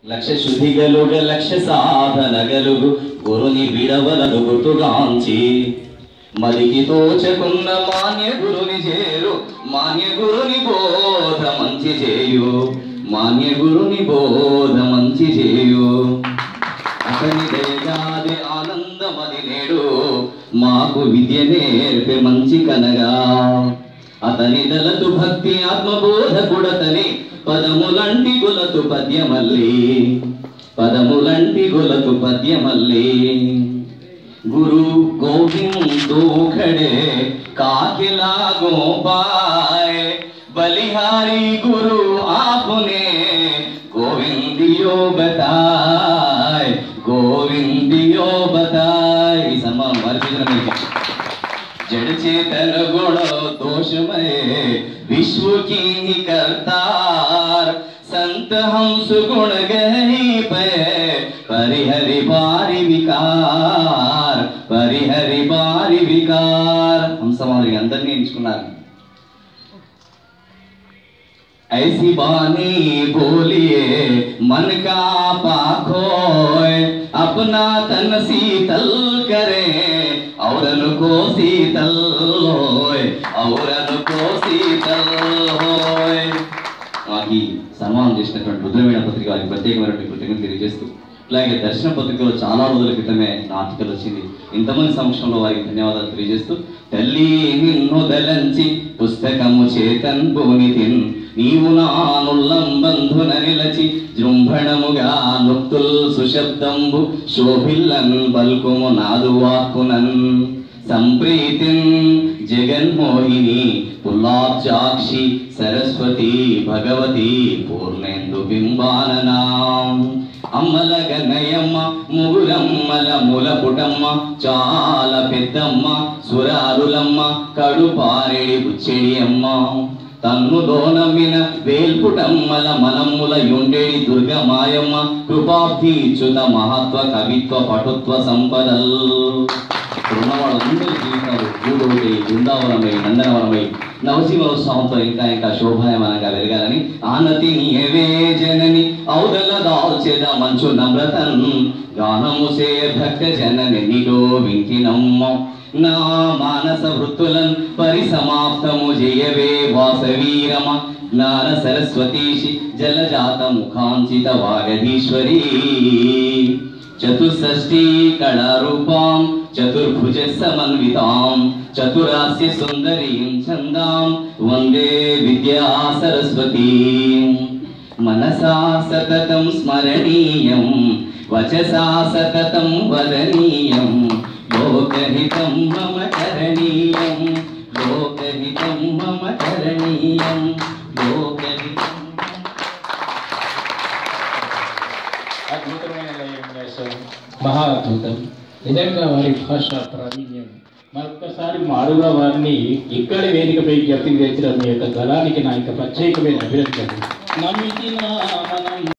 లక్ష శుద్ధిగలుగ లక్ష సాధనగలుగు గురుని విడవలను గుర్తుగాంచి మదికి తోచకున్న మాన్య గురుని చేరు మాన్య గురుని బోధ మంచి చేయు మాన్య గురుని బోధ మంచి చేయు అతని దయగాది ఆనందమది నేడు మాకు విద్య నేర్పే మంచి కనగా అతని దళతు భక్తి ఆత్మబోధ కుడతని పదములంటి గులతు పద్యమల్లి పదములంటి గులతు పద్యమల్లి గురు గోవిందో ఖడే కాకిలా గోపాయ్ बलिहारी गुरु आपने गोविंदियो बताए गोविंदियो बताए ఈ సన్మానం వారికి మీకు जड़ चेतन गुण दोषमय विश्व की ही करतार संत हंस गुण गही पे परिहरि बारी विकार परिहरि बारी विकार హంస వారి అందరినీ ఎంచుకున్నారు ऐसी बानी बोलिए मन का पाखोय अपना तन शीतल करे औरन को शीतल होय औरन को शीतल होय మాకు ఈ సన్మానం చేసినటువంటి రుద్రవీణ పత్రిక వారికి ప్రత్యేకమైనటువంటి కృతజ్ఞత తెలియజేస్తూ అలాగే దర్శన పత్రికలో చాలా రోజుల క్రితమే నా ఆర్టికల్ వచ్చింది ఇంతమంది సమక్షంలో వారికి ధన్యవాదాలు తెలియజేస్తూ తల్లి నిన్ను దలంచి పుస్తకము చేతన్ భూనితిన్ నీవు నానుల్లం బంధున నిలచి జృంభణముగా నొక్తుల్ సుశబ్దంబు శోభిల్లన్ బల్కుము నాదు వాక్కునన్ సంప్రీతిన్ జగన్మోహిని పుల్లాబ్జాక్షి సరస్వతి భగవతి పూర్ణేందు బింబాననాం అమ్మల గన్నయమ్మ ముగురమ్మల ములపుటమ్మ చాలా పెద్దమ్మ సురారులమ్మ కడుపారెడి బుచ్చెడి అమ్మ తన్నులో నమ్మిన వేల్పుటమ్మల మనమ్ముల యుండెడి దుర్గమాయమ్మ కృపాబ్ధి చ్యుత మహత్వ కవిత్వ పటుత్వ సంపదల్ ఇక్కడ ఉన్న వాళ్ళందరి జీవితాలు భూగోటి బృందావనమై నందనవనమై నవసింహోత్సవంతో ఇంకా ఇంకా శోభాయమానంగా వెలగాలని ఆనతి నీవే జనని ఔదల దాల్చెద మంచు నమ్రతన్ గానము సే భక్త జనని నిడో వింకినమ్మ నా మానస వృత్తులన్ పరిసమాప్తము జయవే వాసవీరమ జ్ఞాన సరస్వతీషి జలజాత ముఖాంచిత వాగధీశ్వరీ చతుషష్ఠీ కళారూపాం చతుర్భుజ సమన్వితాం చతురాస్య సుందరీం ఛందాం వందే విద్యా సరస్వతీ మనసా సతతం స్మరణీయం వచసా సతతం వదనీయం లోకహితం మమ కరణీయం లోకహితం మమ కరణీయం లోకహితం అద్భుతమైన లయం వేశారు మహా అద్భుతం నిజంగా వారి భాష ప్రావీణ్యం మరొకసారి మాడుగా వారిని ఇక్కడి వేదికపై జ్ఞప్తికి తెచ్చిన మీ యొక్క గలానికి నా యొక్క ప్రత్యేకమైన అభినందనలు నమ్మితి నా మనం